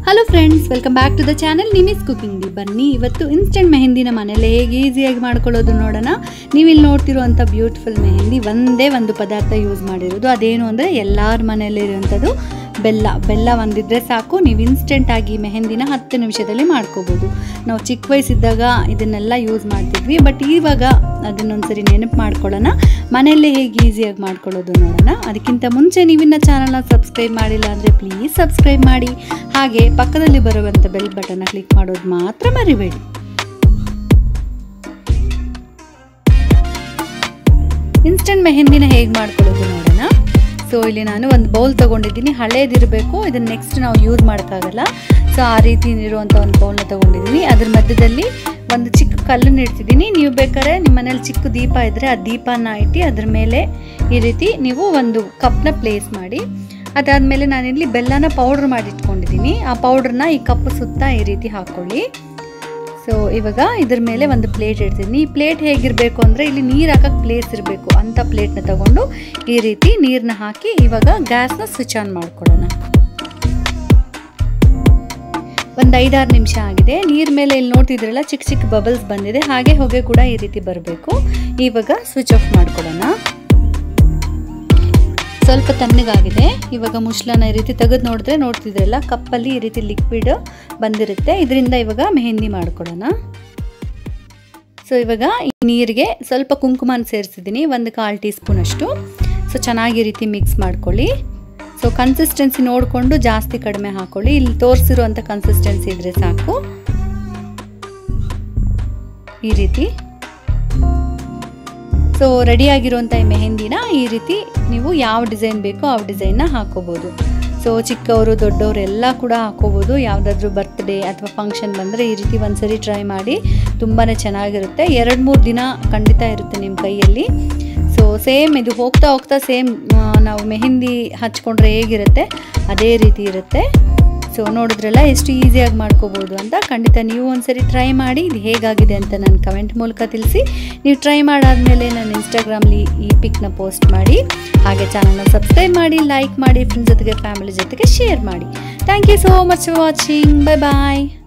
hello friends welcome back to the channel Nimi's cooking ಡಿ ಬನ್ನಿ ಇವತ್ತು ಇನ್ಸ್ಟೆಂಟ್ ಮೆಹಂದಿನ ಮನೇಲಿ ಹೇಗೆ ಈಸಿಯಾಗಿ ಮಾಡ್ಕೊಳ್ಳೋದು ನೋಡೋಣ ನೀವಿಲ್ಲಿ ನೋಡ್ತಿರುವಂಥ ಬ್ಯೂಟಿಫುಲ್ ಮೆಹಂದಿ ಒಂದೇ ಒಂದು ಪದಾರ್ಥ ಯೂಸ್ ಮಾಡಿರೋದು ಅದೇನು ಅಂದರೆ ಎಲ್ಲರ ಮನೆಯಲ್ಲಿರುವಂಥದ್ದು ಬೆಲ್ಲ ಬೆಲ್ಲ ಒಂದಿದ್ರೆ ಸಾಕು ನೀವು ಇನ್ಸ್ಟೆಂಟ್ ಆಗಿ ಮೆಹಂದಿನ ಹತ್ತು ನಿಮಿಷದಲ್ಲಿ ಮಾಡ್ಕೋಬೋದು ನಾವು ಚಿಕ್ಕ ವಯಸ್ಸಿದ್ದಾಗ ಇದನ್ನೆಲ್ಲ ಯೂಸ್ ಮಾಡ್ತಿದ್ವಿ ಬಟ್ ಇವಾಗ ಅದನ್ನೊಂದ್ಸರಿ ನೆನಪು ಮಾಡ್ಕೊಳ್ಳೋಣ ಮನೆಯಲ್ಲೇ ಹೇಗೆ ಈಸಿಯಾಗಿ ಮಾಡ್ಕೊಳ್ಳೋದು ನೋಡೋಣ ಅದಕ್ಕಿಂತ ಮುಂಚೆ ನೀವಿನ್ನ ಚಾನಲ್ನ ಸಬ್ಸ್ಕ್ರೈಬ್ ಮಾಡಿಲ್ಲ ಅಂದರೆ ಪ್ಲೀಸ್ ಸಬ್ಸ್ಕ್ರೈಬ್ ಮಾಡಿ ಹಾಗೆ ಪಕ್ಕದಲ್ಲಿ ಬರುವಂಥ ಬೆಲ್ ಬಟನ್ನ ಕ್ಲಿಕ್ ಮಾಡೋದು ಮಾತ್ರ ಮರಿಬೇಡಿ ಇನ್ಸ್ಟೆಂಟ್ ಮೆಹಂದಿನ ಹೇಗೆ ಮಾಡ್ಕೊಳ್ಳೋದು ನೋಡೋಣ ಸೊ ಇಲ್ಲಿ ನಾನು ಒಂದು ಬೌಲ್ ತೊಗೊಂಡಿದ್ದೀನಿ ಹಳೇದಿರಬೇಕು ಇದನ್ನ ನೆಕ್ಸ್ಟ್ ನಾವು ಯೂಸ್ ಮಾಡೋಕ್ಕಾಗಲ್ಲ ಸೊ ಆ ರೀತಿ ಇರುವಂಥ ಒಂದು ಬೌಲ್ನ ತೊಗೊಂಡಿದ್ದೀನಿ ಅದ್ರ ಮಧ್ಯದಲ್ಲಿ ಒಂದು ಚಿಕ್ಕ ಕಲ್ಲನ್ನು ಇಡ್ತಿದ್ದೀನಿ ನೀವು ಬೇಕಾದ್ರೆ ನಿಮ್ಮ ಮನೇಲಿ ಚಿಕ್ಕ ದೀಪ ಇದ್ದರೆ ಆ ದೀಪನ ಇಟ್ಟು ಅದ್ರ ಮೇಲೆ ಈ ರೀತಿ ನೀವು ಒಂದು ಕಪ್ನ ಪ್ಲೇಸ್ ಮಾಡಿ ಅದಾದಮೇಲೆ ನಾನಿಲ್ಲಿ ಬೆಲ್ಲನ ಪೌಡ್ರ್ ಮಾಡಿ ಇಟ್ಕೊಂಡಿದ್ದೀನಿ ಆ ಪೌಡ್ರನ್ನ ಈ ಕಪ್ ಸುತ್ತ ಈ ರೀತಿ ಹಾಕ್ಕೊಳ್ಳಿ ಸೊ ಇವಾಗ ಇದ್ರ ಮೇಲೆ ಒಂದು ಪ್ಲೇಟ್ ಇಡ್ತೀನಿ ಈ ಪ್ಲೇಟ್ ಹೇಗಿರಬೇಕು ಅಂದರೆ ಇಲ್ಲಿ ನೀರು ಹಾಕಕ್ಕೆ ಪ್ಲೇಸ್ ಇರಬೇಕು ಅಂಥ ಪ್ಲೇಟ್ನ ತಗೊಂಡು ಈ ರೀತಿ ನೀರನ್ನ ಹಾಕಿ ಇವಾಗ ಗ್ಯಾಸ್ನ ಸ್ವಿಚ್ ಆನ್ ಮಾಡ್ಕೊಳ್ಳೋಣ ಒಂದು ಐದಾರು ನಿಮಿಷ ಆಗಿದೆ ನೀರ್ ಮೇಲೆ ಇಲ್ಲಿ ನೋಡ್ತಿದ್ರಲ್ಲ ಚಿಕ್ಕ ಚಿಕ್ಕ ಬಬಲ್ಸ್ ಬಂದಿದೆ ಹಾಗೆ ಹೊಗೆ ಕೂಡ ಈ ರೀತಿ ಬರಬೇಕು ಇವಾಗ ಸ್ವಿಚ್ ಆಫ್ ಮಾಡ್ಕೊಳ್ಳೋಣ ಸ್ವಲ್ಪ ತಣ್ಣಗಾಗಿದೆ ಇವಾಗ ಮುಶ್ಲನ ಈ ರೀತಿ ತೆಗೆದು ನೋಡಿದ್ರೆ ನೋಡ್ತಿದ್ರಲ್ಲ ಕಪ್ಪಲ್ಲಿ ಈ ರೀತಿ ಲಿಕ್ವಿಡ್ ಬಂದಿರುತ್ತೆ ಇದರಿಂದ ಇವಾಗ ಮೆಹಂದಿ ಮಾಡ್ಕೊಳ್ಳೋಣ ಸೊ ಇವಾಗ ಈ ನೀರಿಗೆ ಸ್ವಲ್ಪ ಕುಂಕುಮನ ಸೇರಿಸಿದ್ದೀನಿ ಒಂದು ಕಾಲು ಟೀ ಸ್ಪೂನ್ ಅಷ್ಟು ಸೊ ಚೆನ್ನಾಗಿ ಈ ರೀತಿ ಮಿಕ್ಸ್ ಮಾಡ್ಕೊಳ್ಳಿ ಸೊ ಕನ್ಸಿಸ್ಟೆನ್ಸಿ ನೋಡಿಕೊಂಡು ಜಾಸ್ತಿ ಕಡಿಮೆ ಹಾಕೊಳ್ಳಿ ಇಲ್ಲಿ ತೋರಿಸಿರುವಂಥ ಕನ್ಸಿಸ್ಟೆನ್ಸಿ ಇದ್ರೆ ಸಾಕು ಈ ರೀತಿ ಸೊ ರೆಡಿಯಾಗಿರುವಂಥ ಈ ಮೆಹಂದಿನ ಈ ರೀತಿ ನೀವು ಯಾವ ಡಿಸೈನ್ ಬೇಕೋ ಆ ಡಿಸೈನ್ನ ಹಾಕೋಬೋದು ಸೊ ಚಿಕ್ಕವರು ದೊಡ್ಡವರು ಎಲ್ಲ ಕೂಡ ಹಾಕೋಬೋದು ಯಾವುದಾದ್ರೂ ಬರ್ತ್ಡೇ ಅಥವಾ ಫಂಕ್ಷನ್ ಬಂದರೆ ಈ ರೀತಿ ಒಂದ್ಸರಿ ಟ್ರೈ ಮಾಡಿ ತುಂಬಾ ಚೆನ್ನಾಗಿರುತ್ತೆ ಎರಡು ಮೂರು ದಿನ ಖಂಡಿತ ಇರುತ್ತೆ ನಿಮ್ಮ ಕೈಯಲ್ಲಿ ಸೊ ಸೇಮ್ ಇದು ಹೋಗ್ತಾ ಹೋಗ್ತಾ ಸೇಮ್ ನಾವು ಮೆಹಂದಿ ಹಚ್ಕೊಂಡ್ರೆ ಹೇಗಿರುತ್ತೆ ಅದೇ ರೀತಿ ಇರುತ್ತೆ ಸೊ ನೋಡಿದ್ರಲ್ಲ ಎಷ್ಟು ಈಸಿಯಾಗಿ ಮಾಡ್ಕೋಬೋದು ಅಂತ ಖಂಡಿತ ನೀವು ಒಂದ್ಸರಿ ಟ್ರೈ ಮಾಡಿ ಇದು ಹೇಗಾಗಿದೆ ಅಂತ ನನ್ನ ಕಮೆಂಟ್ ಮೂಲಕ ತಿಳಿಸಿ ನೀವು ಟ್ರೈ ಮಾಡಾದಮೇಲೆ ನನ್ನ ಇನ್ಸ್ಟಾಗ್ರಾಮ್ಲಿ ಈ ಪಿಕ್ನ ಪೋಸ್ಟ್ ಮಾಡಿ ಹಾಗೆ ಚಾನಲ್ನ ಸಬ್ಸ್ಕ್ರೈಬ್ ಮಾಡಿ ಲೈಕ್ ಮಾಡಿ ಫ್ರೆಂಡ್ಸ್ ಜೊತೆಗೆ ಫ್ಯಾಮಿಲಿ ಜೊತೆಗೆ ಶೇರ್ ಮಾಡಿ thank you so much for watching bye bye